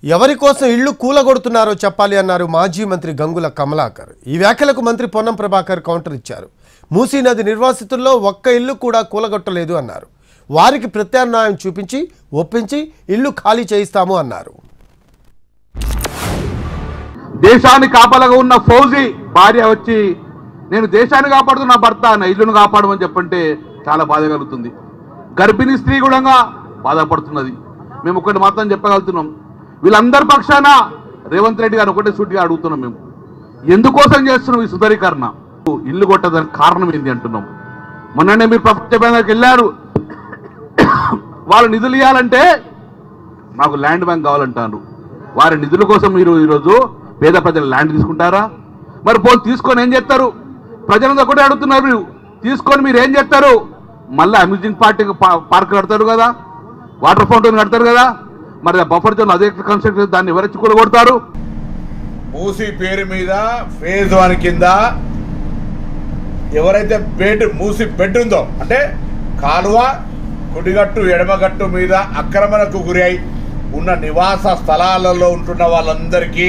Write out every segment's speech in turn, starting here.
ఎవరి కోసం ఇళ్లు కూలగొడుతున్నారో చెప్పాలి అన్నారు మాజీ మంత్రి గంగుల కమలాకర్ ఈ వ్యాఖ్యలకు మంత్రి పొన్నం ప్రభాకర్ కౌంటర్ ఇచ్చారు మూసీ నది నిర్వాసితుల్లో ఒక్క ఇల్లు కూడా కూలగొట్టలేదు అన్నారు వారికి ప్రత్యామ్నాయం చూపించి ఒప్పించి ఇల్లు ఖాళీ చేయిస్తాము అన్నారు దేశాన్ని కాపలగా ఉన్న ఫౌజీ భార్య వచ్చి నేను దేశాన్ని కాపాడుతున్న నా భర్త నా ఇల్లును కాపాడమని చెప్పంటే చాలా బాధ కలుగుతుంది గర్భిణీ స్త్రీ కూడా బాధపడుతున్నది మేము ఒకటి మాత్రం చెప్పగలుగుతున్నాం వీళ్ళందరి పక్షాన రేవంత్ రెడ్డి గారు ఒకటే సూటిగా అడుగుతున్నాం మేము ఎందుకోసం చేస్తున్నాం ఈ సుధరీకరణ ఇల్లు కొట్టడానికి కారణం ఏంటి అంటున్నాం మొన్ననే మీరు ప్రపంచ బ్యాంకుకి వెళ్ళారు వాళ్ళు నిధులు ఇవ్వాలంటే మాకు ల్యాండ్ బ్యాంక్ కావాలంటారు వారి నిధుల కోసం మీరు ఈరోజు పేద ప్రజల ల్యాండ్ తీసుకుంటారా మరి పోనీ తీసుకొని ఏం చేస్తారు ప్రజలంతా ఒకటే అడుగుతున్నారు మీరు తీసుకొని మీరు ఏం చేస్తారు మళ్ళీ అమ్యూజింగ్ పార్టీ పార్క్ కడతారు కదా వాటర్ ఫౌంటైన్ కడతారు కదా మరి ఆ బఫర్ జోన్ అదే కన్స్ట్రక్ట్ దాన్ని ఎవరెచ్చి కూడా కొడతారు మూసి పేరు మీద ఫేజ్ వన్ కింద ఎవరైతే బెడ్ మూసి బెడ్ ఉందో అంటే కాలువ కుడిగట్టు ఎడమగట్టు మీద ఆక్రమణకు గురి అయి ఉన్న నివాస స్థలాలలో ఉంటున్న వాళ్ళందరికీ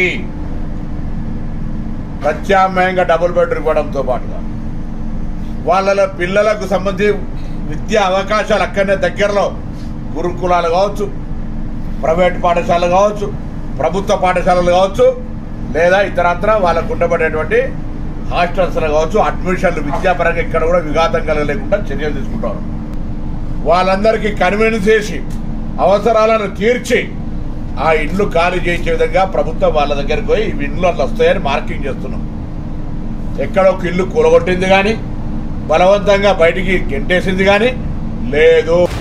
ప్రత్యామ్నాయంగా డబుల్ బెడ్రూమ్ ఇవ్వడంతో పాటుగా వాళ్ళ పిల్లలకు సంబంధించి విద్యా అవకాశాలు అక్కడనే దగ్గరలో గురుకులాలు కావచ్చు ప్రైవేట్ పాఠశాలలు కావచ్చు ప్రభుత్వ పాఠశాలలు కావచ్చు లేదా ఇతరత్ర వాళ్ళకు ఉండబడేటువంటి హాస్టల్స్లో కావచ్చు అడ్మిషన్లు విద్యాపరంగా ఇక్కడ కూడా విఘాతం కలగలేకుండా చర్యలు తీసుకుంటారు వాళ్ళందరికీ కన్విన్స్ చేసి అవసరాలను తీర్చి ఆ ఇండ్లు ఖాళీ చేసే విధంగా ప్రభుత్వం వాళ్ళ దగ్గరికి పోయి ఇవి ఇండ్లు అట్లా వస్తాయని మార్కింగ్ చేస్తున్నాం ఎక్కడ ఒక ఇల్లు కూలగొట్టింది కానీ బలవంతంగా బయటికి గెంటేసింది కానీ లేదు